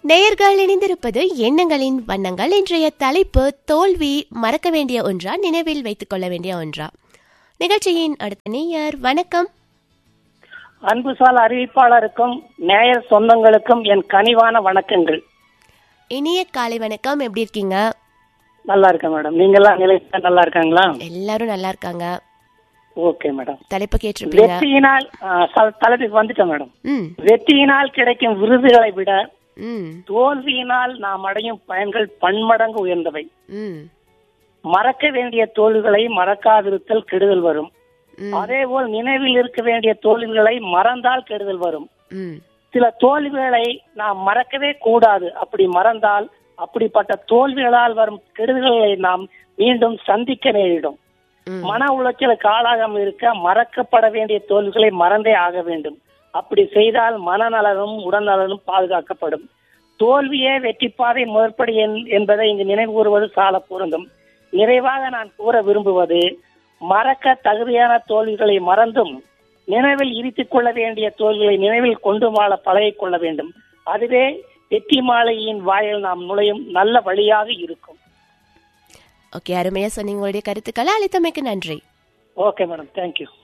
நேயர்கள் இணைந்திருப்பது எண்ணங்களின் வண்ணங்கள் இன்றைய தலைப்பு தோல்வி மறக்க வேண்டிய ஒன்றா நினைவில் வைத்துக் கொள்ள வேண்டிய ஒன்றா நிகழ்ச்சியின் அடுத்த நேயர் வணக்கம் அன்புசால் அறிவிப்பாளருக்கும் நேயர் சொந்தங்களுக்கும் என் கனிவான வணக்கங்கள் இனிய காலை வணக்கம் எப்படி இருக்கீங்க நல்லா இருக்கேன் மேடம் நீங்கெல்லாம் நிலைத்தா நல்லா இருக்காங்களா எல்லாரும் நல்லா இருக்காங்க ஓகே மேடம் தலைப்பு கேட்டிருப்பீங்க வெற்றியினால் ஆ, ச- தலைப்புக்கு வந்துட்டேன் மேடம் ம் வெற்றியினால் கிடைக்கும் விருதுகளை விட ம் தோல்வியினால் நாம் அடையும் பயன்கள் பன்மடங்கு உயர்ந்தவை ம் மறக்க வேண்டிய தோல்விகளை மறக்காதிருத்தல் கெடுதல் வரும் ம், அதேபோல் நினைவில் இருக்க வேண்டிய தோல்விகளை மறந்தால் கெடுதல் வரும் ம் சில தோல்விகளை நாம் மறக்கவே கூடாது அப்படி மறந்தால் அப்படிப்பட்ட தோல்விகளால் வரும் கெடுதல்களை நாம் மீண்டும் சந்திக்க நேரிடும் ம். மன உளைச்சலுக்கு ஆளாகாமல் இருக்க மறக்கப்பட வேண்டிய தோல்விகளை மறந்தே ஆக வேண்டும் அப்படி செய்தால் மனநலனும் உடல்நலனும் பாதுகாக்கப்படும் தோல்வியே வெற்றி பாதை முதற்படி என்- என்பதை இங்கு நினைவு கூறுவது சால பொருந்தும் நிறைவாக நான் கூற விரும்புவது மறக்க தகுதியான தோல்விகளை மறந்தும் நினைவில் இருத்திக் கொள்ள வேண்டிய தோல்விகளை நினைவில் கொண்டு வாழ பழகிக் கொள்ள வேண்டும் அதுவே வெற்றி மாலையின் வாயில் நாம் நுழையும் நல்ல வழியாக இருக்கும் ஓகே அருமையா சொன்னீங்க உங்களுடைய கருத்துக்களை அளித்தமைக்கு நன்றி ஓகே மேடம் தேங்க்யூ